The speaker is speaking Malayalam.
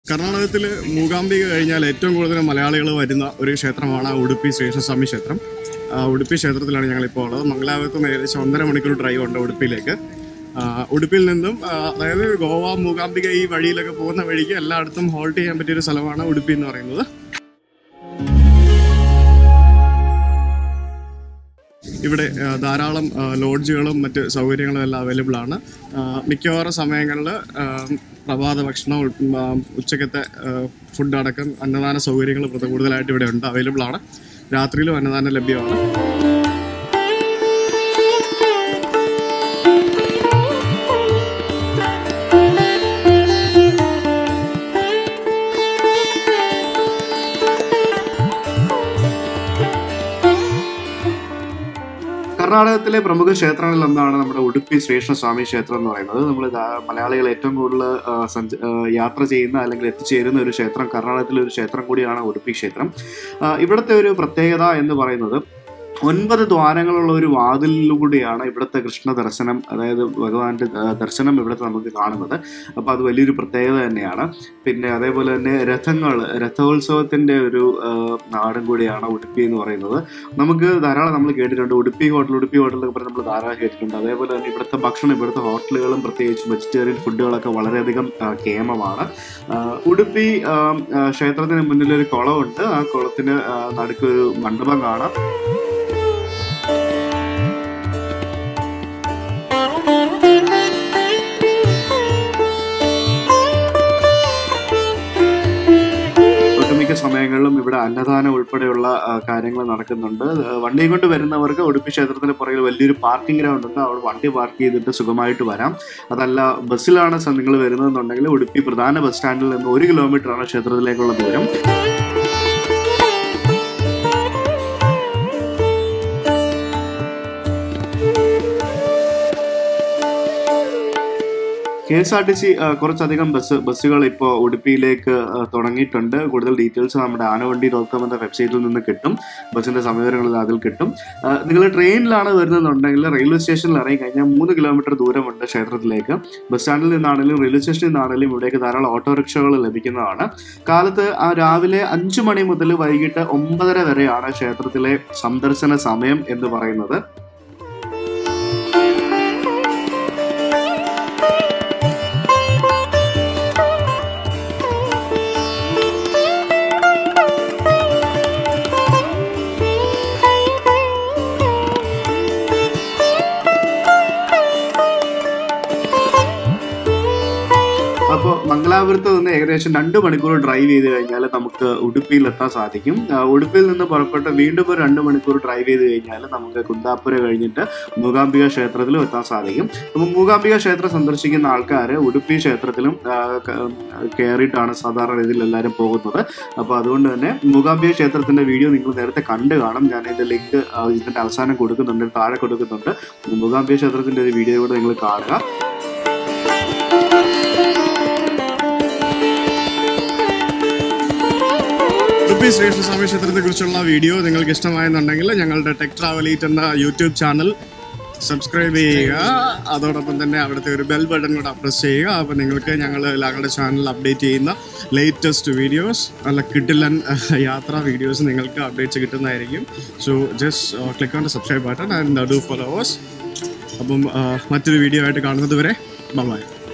കർണാടകത്തിൽ മൂകാംബിക കഴിഞ്ഞാൽ ഏറ്റവും കൂടുതൽ മലയാളികൾ വരുന്ന ഒരു ക്ഷേത്രമാണ് ഉടുപ്പി ശ്രീകൃഷ്ണസ്വാമി ക്ഷേത്രം ആ, ഉടുപ്പി ക്ഷേത്രത്തിലാണ് ഞങ്ങളിപ്പോൾ ഉള്ളത് മംഗലാപുരത്ത് നിന്ന് ഏകദേശം ഒന്നര മണിക്കൂർ ഡ്രൈവ് ഉണ്ട് ഉടുപ്പിയിലേക്ക് ആ, ഉടുപ്പിയിൽ നിന്നും ആ, അതായത് ഗോവ മൂകാംബിക ഈ വഴിയിലൊക്കെ പോകുന്ന വഴിക്ക് എല്ലായിടത്തും ഹോൾട്ട് ചെയ്യാൻ പറ്റിയൊരു സ്ഥലമാണ് ഉടുപ്പി എന്ന് പറയുന്നത് ഇവിടെ ആ, ധാരാളം ആ, ലോഡ്ജുകളും മറ്റ് സൗകര്യങ്ങളും എല്ലാം അവൈലബിൾ ആണ് ആ, മിക്കവാറും സമയങ്ങളിൽ പ്രഭാത ഭക്ഷണം ഉൾ- ആ, ഉച്ചക്കത്തെ ആ, ഫുഡ് അടക്കം അന്നദാന സൗകര്യങ്ങൾ പ്രത- കൂടുതലായിട്ട് ഇവിടെ ഉണ്ട് അവൈലബിൾ ആണ് രാത്രിയിലും അന്നദാനം ലഭ്യമാണ് കർണാടകത്തിലെ പ്രമുഖ ക്ഷേത്രങ്ങളിൽ ഒന്നാണ് നമ്മുടെ ഉടുപ്പി ശ്രീകൃഷ്ണസ്വാമി ക്ഷേത്രം എന്ന് പറയുന്നത് നമ്മൾ മലയാളികൾ ഏറ്റവും കൂടുതൽ ആ, സഞ്ച- ആ, യാത്ര ചെയ്യുന്ന അല്ലെങ്കിൽ എത്തിച്ചേരുന്ന ഒരു ക്ഷേത്രം കർണാടകത്തിലെ ഒരു ക്ഷേത്രം കൂടിയാണ് ഉടുപ്പി ക്ഷേത്രം ആ, ഇവിടുത്തെ ഒരു പ്രത്യേകത എന്ന് പറയുന്നത് ഒൻപത് ദ്വാരങ്ങളുള്ള ഒരു വാതിലിലൂടെയാണ് ഇവിടുത്തെ കൃഷ്ണ ദർശനം അതായത് ഭഗവാന്റെ ആ, ദർശനം ഇവിടുത്തെ നമുക്ക് കാണുന്നത് അപ്പോൾ അത് വലിയൊരു പ്രത്യേകത തന്നെയാണ് പിന്നെ അതേപോലെ തന്നെ രഥങ്ങൾ രഥോത്സവത്തിൻ്റെ ഒരു ആ, നാടും കൂടിയാണ് ഉടുപ്പി എന്ന് പറയുന്നത് നമുക്ക് ധാരാളം നമ്മൾ കേട്ടിട്ടുണ്ട് ഉടുപ്പി ഹോട്ടൽ ഉടുപ്പി ഹോട്ടൽ എന്നൊക്കെ പറഞ്ഞ് നമ്മൾ ധാരാളം കേട്ടിട്ടുണ്ട് അതേപോലെ തന്നെ ഇവിടുത്തെ ഭക്ഷണം ഇവിടുത്തെ ഹോട്ടലുകളും പ്രത്യേകിച്ച് വെജിറ്റേറിയൻ ഫുഡുകളൊക്കെ വളരെയധികം ആ, കേമമാണ് ആ, ഉടുപ്പി ആ, ആ, ക്ഷേത്രത്തിന് മുന്നിൽ ഒരു കുളമുണ്ട് ആ കുളത്തിന് ആ, നടുക്ക് ഒരു മണ്ഡപം കാണാം ഒട്ടുമിക്ക സമയങ്ങളിലും ഇവിടെ അന്നദാനം ഉൾപ്പെടെയുള്ള ആ, കാര്യങ്ങൾ നടക്കുന്നുണ്ട് ആ, വണ്ടിയും കൊണ്ട് വരുന്നവർക്ക് ഉടുപ്പി ക്ഷേത്രത്തിന് പുറകിൽ വലിയൊരു പാർക്കിംഗ് ഗ്രൗണ്ട് ഉണ്ട് അവിടെ വണ്ടി പാർക്ക് ചെയ്തിട്ട് സുഖമായിട്ട് വരാം അതല്ല ബസ്സിലാണ് നിങ്ങൾ വരുന്നതെന്നുണ്ടെങ്കിൽ ഉടുപ്പി പ്രധാന ബസ് സ്റ്റാൻഡിൽ നിന്ന് ഒരു കിലോമീറ്ററാണ് ക്ഷേത്രത്തിലേക്കുള്ള ദൂരം K S R T C കുറച്ചധികം ബസ് ബസ്സുകൾ ഇപ്പോൾ ഉടുപ്പിയിലേക്ക് ആ, തുടങ്ങിയിട്ടുണ്ട് കൂടുതൽ ഡീറ്റെയിൽസ് നമ്മുടെ ആനവണ്ടി ഡോട്ട് കോം എന്ന വെബ്സൈറ്റിൽ നിന്ന് കിട്ടും ബസ്സിന്റെ സമയങ്ങളിൽ അതിൽ കിട്ടും നിങ്ങൾ ട്രെയിനിലാണ് വരുന്നതെന്നുണ്ടെങ്കിൽ റെയിൽവേ സ്റ്റേഷനിൽ ഇറങ്ങി കഴിഞ്ഞാൽ മൂന്ന് കിലോമീറ്റർ ദൂരമുണ്ട് ക്ഷേത്രത്തിലേക്ക് ബസ് സ്റ്റാൻഡിൽ നിന്നാണെങ്കിലും റെയിൽവേ സ്റ്റേഷനിൽ നിന്നാണെങ്കിലും ഇവിടേക്ക് ധാരാളം ഓട്ടോറിക്ഷകൾ ലഭിക്കുന്നതാണ് കാലത്ത് ആ രാവിലെ അഞ്ചു മണി മുതൽ വൈകിട്ട് ഒമ്പതര വരെയാണ് ക്ഷേത്രത്തിലെ സന്ദർശന സമയം എന്ന് പറയുന്നത് അപ്പോൾ മംഗലാപുരത്ത് നിന്ന് ഏകദേശം രണ്ട് മണിക്കൂർ ഡ്രൈവ് ചെയ്ത് കഴിഞ്ഞാൽ നമുക്ക് ഉടുപ്പിയിൽ എത്താൻ സാധിക്കും ആ, ഉടുപ്പിയിൽ നിന്ന് പുറപ്പെട്ട് വീണ്ടും ഒരു രണ്ട് മണിക്കൂർ ഡ്രൈവ് ചെയ്ത് കഴിഞ്ഞാൽ നമുക്ക് കുന്താപ്പുര കഴിഞ്ഞിട്ട് മൂകാംബിക ക്ഷേത്രത്തിലും എത്താൻ സാധിക്കും അപ്പോൾ മൂകാംബിക ക്ഷേത്രം സന്ദർശിക്കുന്ന ആൾക്കാർ ഉടുപ്പി ക്ഷേത്രത്തിലും ആ, ക- കയറിയിട്ടാണ് സാധാരണ രീതിയിൽ എല്ലാവരും പോകുന്നത് അപ്പോൾ അതുകൊണ്ട് തന്നെ മൂകാംബിക ക്ഷേത്രത്തിന്റെ വീഡിയോ നിങ്ങൾ നേരത്തെ കണ്ടു കാണും ഞാൻ ഇതിന്റെ ലിങ്ക് ഇതിന്റെ അവസാനം കൊടുക്കുന്നുണ്ട് താഴെ കൊടുക്കുന്നുണ്ട് മൂകാംബിക ക്ഷേത്രത്തിന്റെ ഒരു വീഡിയോ കൂടെ നിങ്ങൾ കാണുക ഉടുപ്പി ശ്രീകൃഷ്ണസ്വാമി ക്ഷേത്രത്തെ കുറിച്ചുള്ള വീഡിയോ നിങ്ങൾക്ക് ഇഷ്ടമായെന്നുണ്ടെങ്കിൽ ഞങ്ങളുടെ ടെക് ട്രാവൽ ഈറ്റ് എന്ന യൂട്യൂബ് ചാനൽ സബ്സ്ക്രൈബ് ചെയ്യുക അതോടൊപ്പം തന്നെ അവിടുത്തെ ഒരു ബെൽ ബട്ടൺ കൂടെ പ്രസ് ചെയ്യുക അപ്പോൾ നിങ്ങൾക്ക് ഞങ്ങൾ ഞങ്ങളുടെ ചാനൽ അപ്ഡേറ്റ് ചെയ്യുന്ന ലേറ്റസ്റ്റ് വീഡിയോസ് നല്ല കിട്ടില്ലൻ യാത്രാ വീഡിയോസ് നിങ്ങൾക്ക് അപ്ഡേറ്റ്സ് കിട്ടുന്നതായിരിക്കും so just click on the subscribe button and do followers അപ്പം ആ, മറ്റൊരു വീഡിയോ ആയിട്ട് കാണുന്നത് വരെ ബൈ